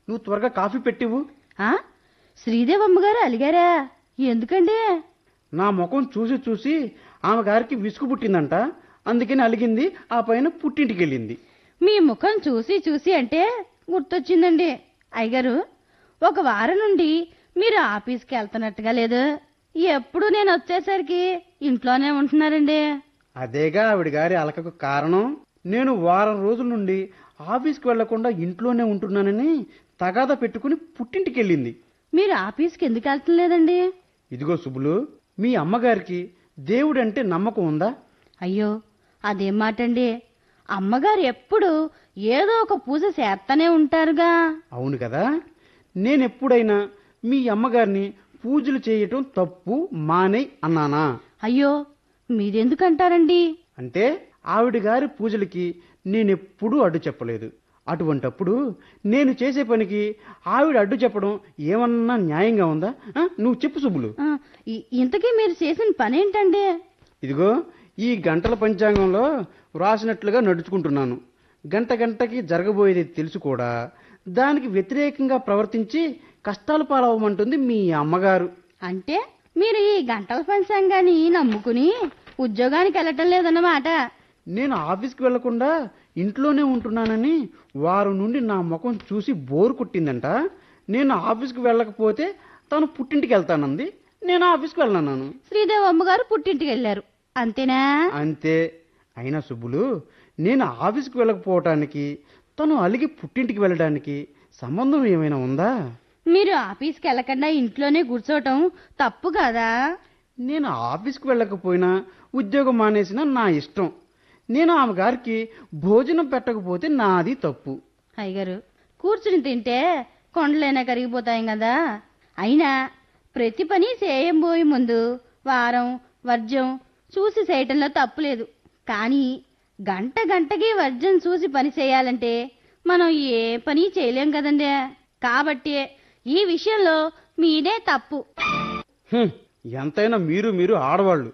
నువ్వు త్వరగా కాఫీ పెట్టివు ఆ శ్రీదేవమ్మ గారు అలిగారా ఎందుకండి నా ముఖం చూసి చూసి ఆమె గారికి విసుగు పుట్టిందంట అందుకని అలిగింది ఆ పైన పుట్టింటికి వెళ్ళింది మీ ముఖం చూసి చూసి అంటే గుర్తొచ్చిందండి అయ్యగారు ఒక వారం నుండి మీరు ఆఫీస్కి వెళ్తున్నట్టుగా లేదు ఎప్పుడు నేను వచ్చేసరికి ఇంట్లోనే ఉంటున్నారండి అదేగా ఆవిడ గారి అలకకు కారణం నేను వారం రోజుల నుండి ఆఫీస్కి వెళ్లకుండా ఇంట్లోనే ఉంటున్నానని తగాదా పెట్టుకుని పుట్టింటికి వెళ్ళింది మీరు ఆఫీస్కి ఎందుకు వెళ్తాం లేదండి ఇదిగో సుబ్బులు మీ అమ్మగారికి దేవుడంటే నమ్మకం ఉందా అయ్యో అదేం మాటండి అమ్మగారు ఎప్పుడు ఏదో ఒక పూజ చేస్తూనే ఉంటారుగా అవును కదా నేనెప్పుడైనా మీ అమ్మగారిని పూజలు చేయటం తప్పు మానే అన్నానా అయ్యో మీరెందుకంటారండి అంటే ఆవిడ గారి పూజలకి నేనెప్పుడూ అడ్డు చెప్పలేదు అటువంటప్పుడు నేను చేసే పనికి ఆవిడ అడ్డు చెప్పడం ఏమన్నా న్యాయంగా ఉందా ఆ, నువ్వు చెప్పు సుబ్బులు ఆ, ఇ- ఇంతకీ మీరు చేసిన పనేంటండి ఇదిగో ఈ గంటల పంచాంగంలో వ్రాసినట్లుగా నడుచుకుంటున్నాను గంట గంటకి జరగబోయేది తెలుసు కూడా దానికి వ్యతిరేకంగా ప్రవర్తించి కష్టాలు పాలవమంటుంది మీ అమ్మగారు అంటే మీరు ఈ గంటల పంచాంగాన్ని నమ్ముకుని ఉద్యోగానికి వెళ్ళటం లేదన్నమాట నేను ఆఫీస్కి వెళ్లకుండా ఇంట్లోనే ఉంటున్నానని వారం నుండి నా ముఖం చూసి బోరు కొట్టిందంట నేను ఆఫీస్కి వెళ్ళకపోతే తను పుట్టింటికి వెళ్తానంది నేను ఆఫీస్కి వెళ్ళన్నాను శ్రీదేవి అమ్మగారు పుట్టింటికి వెళ్ళారు అంతేనా అంతే అయినా సుబ్బులు నేను ఆఫీస్కి వెళ్ళకపోవటానికి తను అలిగి పుట్టింటికి వెళ్ళడానికి సంబంధం ఏమైనా ఉందా మీరు ఆఫీస్కి వెళ్ళకుండా ఇంట్లోనే కూర్చోవటం తప్పు కాదా నేను ఆఫీస్కి వెళ్ళకపోయినా ఉద్యోగం మానేసినా నా ఇష్టం నేను ఆమె గారికి భోజనం పెట్టకపోతే నాది తప్పు అయ్యగారు కూర్చుని తింటే కొండలైనా కరిగిపోతాయి కదా అయినా ప్రతి పని చేయబోయే ముందు వారం వర్జం చూసి చేయటంలో తప్పులేదు కానీ గంట గంటకి వర్జం చూసి పని చేయాలంటే మనం ఏ పని చేయలేం కదండి కాబట్టి ఈ విషయంలో మీదే తప్పు హ్మ్, ఎంతైనా మీరు మీరు ఆడవాళ్ళు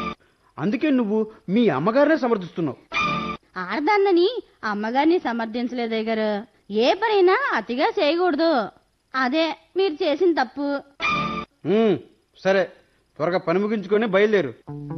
అందుకే నువ్వు మీ అమ్మగారినే సమర్థిస్తున్నావు ఆడదాన్నని అమ్మగారిని సమర్థించలేదు గారు ఏ పనైనా అతిగా చేయకూడదు అదే మీరు చేసిన తప్పు హ్మ్, సరే త్వరగా పని ముగించుకొని బయలుదేరు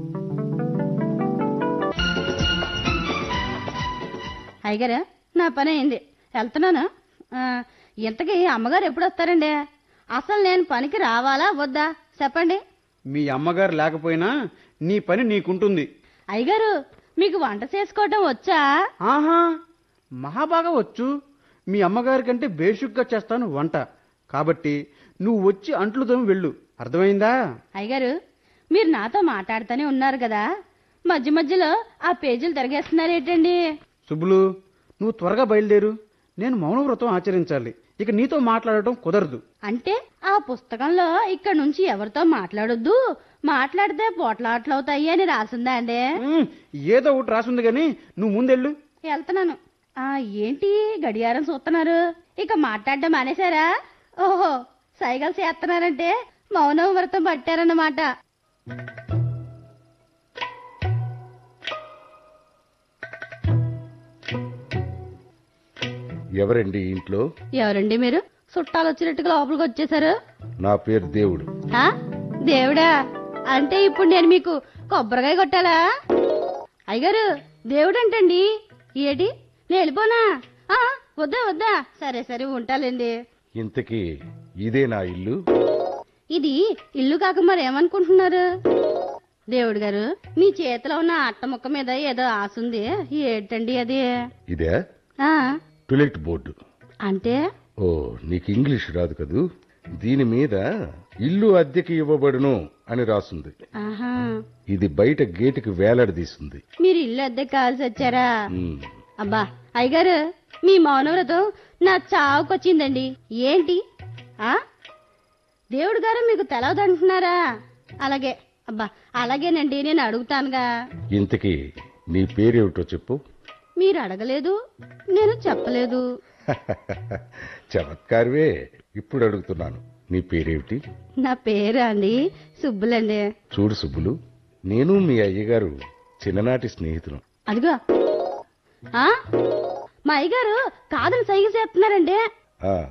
అయ్యగారు నా పని అయింది వెళ్తున్నాను ఆ, ఇంతకీ అమ్మగారు ఎప్పుడు వస్తారండి అసలు నేను పనికి రావాలా వద్దా చెప్పండి మీ అమ్మగారు లేకపోయినా నీ పని నీకుంటుంది అయ్యగారు మీకు వంట చేసుకోవటం వచ్చా ఆహా మహాబాగా వచ్చు మీ అమ్మగారి కంటే బేషుగ్గా చేస్తాను వంట కాబట్టి నువ్వు వచ్చి అంట్లు తోమి వెళ్ళు అర్థమైందా అయ్యగారు మీరు నాతో మాట్లాడుతూనే ఉన్నారు కదా మధ్య మధ్యలో ఆ పేజీలు తిరగేస్తున్నారేటండి సుబ్బులు నువ్వు త్వరగా బయలుదేరు నేను మౌనవ్రతం ఆచరించాలి ఇక నీతో మాట్లాడటం కుదరదు అంటే ఆ పుస్తకంలో ఇక్కడ నుంచి ఎవరితో మాట్లాడొద్దు మాట్లాడితే పోట్లాట్లవుతాయి అని రాసిందా అండి ఉమ్, ఏదో ఒకటి రాసుంది కానీ నువ్వు ముందెళ్ళు వెళ్తున్నాను ఆ ఏంటి గడియారం చూస్తున్నారు ఇక మాట్లాడడం మానేశారా ఓహో సైగలు చేస్తున్నారంటే మౌనం వ్రతం పట్టారన్నమాట ఎవరండి ఇంట్లో ఎవరండి మీరు చుట్టాలు వచ్చినట్టుగా లోపలికి వచ్చేసారు నా పేరు దేవుడు ఆ దేవుడా అంటే ఇప్పుడు నేను మీకు కొబ్బరికాయ కొట్టాలా అయ్యగారు దేవుడు అంటండి ఏటి నేను వెళ్ళిపోనా ఆ, వద్దా వద్దా సరే సరే ఉంటాలండి ఇంతకీ ఇదే నా ఇల్లు ఇది ఇల్లు కాక మరి ఏమనుకుంటున్నారు దేవుడు గారు మీ చేతిలో ఉన్న అట్ట ముక్క మీద ఏదో ఆశ ఉంది ఏంటండి అది ఇదే ఆ టులెట్ బోర్డు అంటే ఓ నీకు ఇంగ్లీష్ రాదు కదూ దీని మీద ఇల్లు అద్దెకి ఇవ్వబడును అని రాసుంది ఆహా ఇది బయట గేటుకి వేలాడదీసింది మీరు ఇల్లు అద్దె కావాల్సి వచ్చారా ఉమ్, అబ్బా అయ్యగారు మీ మౌనవ్రతం నా చావుకొచ్చిందండి ఏంటి ఆ దేవుడు గారు మీకు తెలవదంటున్నారా అలాగే అబ్బా అలాగేనండి నేను అడుగుతానుగా ఇంతకీ నీ పేరేమిటో చెప్పు మీరు అడగలేదు నేను చెప్పలేదు చమత్కారవే ఇప్పుడు అడుగుతున్నాను నీ పేరేమిటి నా పేరు అండి సుబ్బులండి చూడు సుబ్బులు నేను మీ అయ్యగారు చిన్ననాటి స్నేహితులు అదిగో ఆ మా అయ్యగారు కాదని సైగ చేస్తున్నారండి ఆ